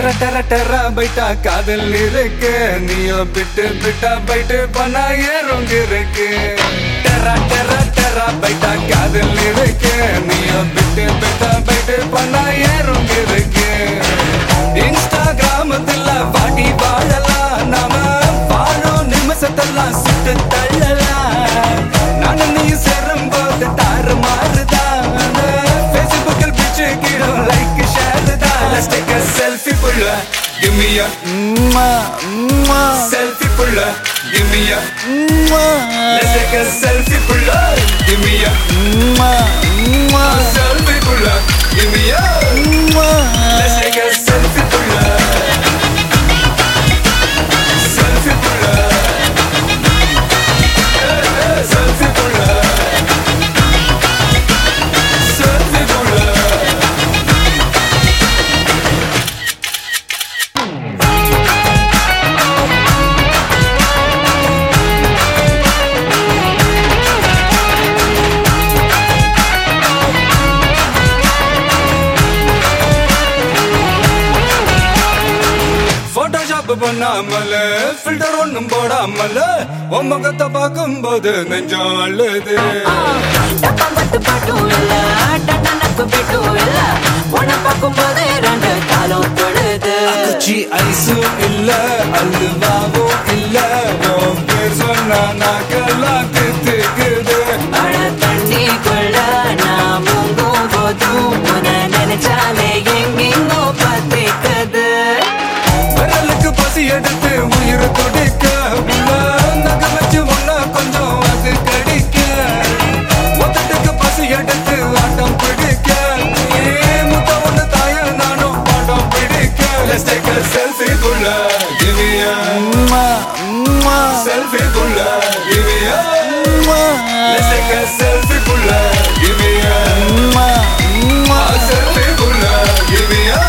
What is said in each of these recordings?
டெர டெர டெர பைட்டா காதல் இருக்கு நீயோ பிட்டு பிட்டா பைட்டு பண்ணா ஏறும் இருக்கு டெர டெர டெர பைட்டா காதல் இருக்கு நீயோ பிட்டு பிட்டா பைட்டு பண்ணா ஏறும் இருக்கு இன்ஸ்டாகிராமத்துல பாட்டி வாழலாம் நாம வாழும் நிமிஷத்தெல்லாம் சுட்டு தள்ளலாம் நானும் நீ சேரும் போது தாறு மாறுதான் ஃபேஸ்புக்கில் பிச்சு கீழும் லைக் ஷேர் தான் Let's take a selfie புள்ள Give me a selfie புள்ள Give me a Let's take a selfie புள்ள Give me a selfie புள்ள Give me a Let's take a selfie புள்ள Selfie புள்ள Selfie புள்ள Selfie புள்ள Photoshop பண்ணாமல ஃபில்டர் ஒண்ணும் போடாமல உன் முகத்தை பார்க்கும்போது நெஞ்சம் அழுது டப்பாம்பட்டு பாட்டும் இல்ல, டன்னனப்பு பிட்டும் இல்ல. உன்னை பார்க்கும்போதே ரெண்டு காலும் தொடுது. குச்சி ஐஸும் இல்ல அல்வாவும் இல்ல உன் பேர் சொன்னா நாக்கெல்லாம் தித்துக்குது அட தண்ணிக்குள்ள நான் முங்கும் போதும் உன்னை நினைச்சாலே எங்கெங்கோ பத்திக்குது. விரலுக்கு பசி எடுத்து உயிர் துடிக்க உள்ள நகை வச்சு ஒன்னா கொஞ்சம் அது கடிக்க மொத்தத்துக்கு பசி எடுத்து ஆட்டம் பிடிக்க ஏ முத்த ஒண்ணு தாய நானும் பாடம் பிடிக்க Let's take a selfie புள்ள Give me a selfie புள்ள Give me a Let's take a selfie புள்ள Give me a a selfie புள்ள Give me a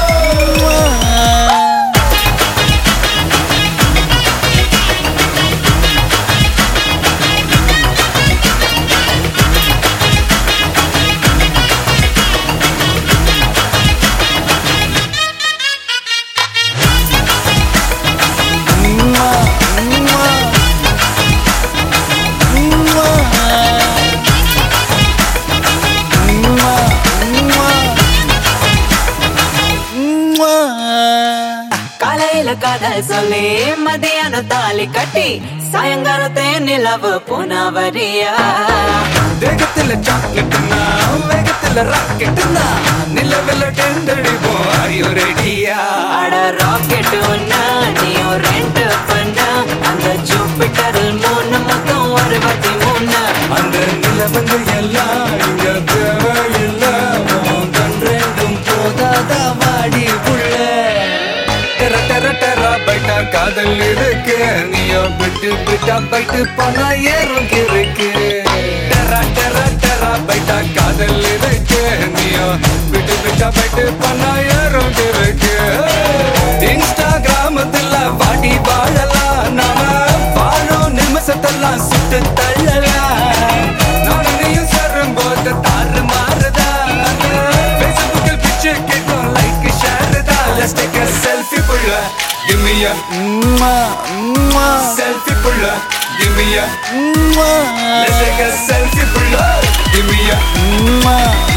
காலையில காதல் சொல்லி மதியானம் தாலி கட்டி சாயங்காலத்தே நிலவு புனவரியா தேகத்துல சாக்லேட்னா வேகத்துல ராக்கெட்னா நிலவில் டெண்டடிப்போம் ஐயோ ரெடியா அட ராக்கெட் ஒன்னா நீயும் ரெண்டு பண்ணா அந்த ஜூபிட்டரில் மூணு மொத்தம் அறுபத்தி மூணு அந்த நிலவங்க எல்லாம் இங்க தேவையில்ல உன் கண் ரெண்டும் போதாதா வாடி புள்ள டெர டெர டெர பைட்டா காதல் இருக்கு நீயோ விட்டு விட்டா பைட்டு பண்ணா ஏறும் இருக்கு டெர டெர டெர பைட்டா காதல் இருக்கு நீயோ விட்டு விட்டா பைட்டு பண்ணா ஏறும் இருக்கு இன்ஸ்டாகிராமத்துல வாடி வாழலாம் நாம வாழும் நிமிஷத்தெல்லாம் சுட்டு தள்ளலாம் நானும் நீயும் சேரும் போது தாறு மாறுதா ஃபேஸ்புக்கில் பிச்சு கேட்கும் லைக் ஷேர் தான் Let's take a selfie புள்ள Give me a selfie புள்ள Give me a Let's take a selfie புள்ள Give me a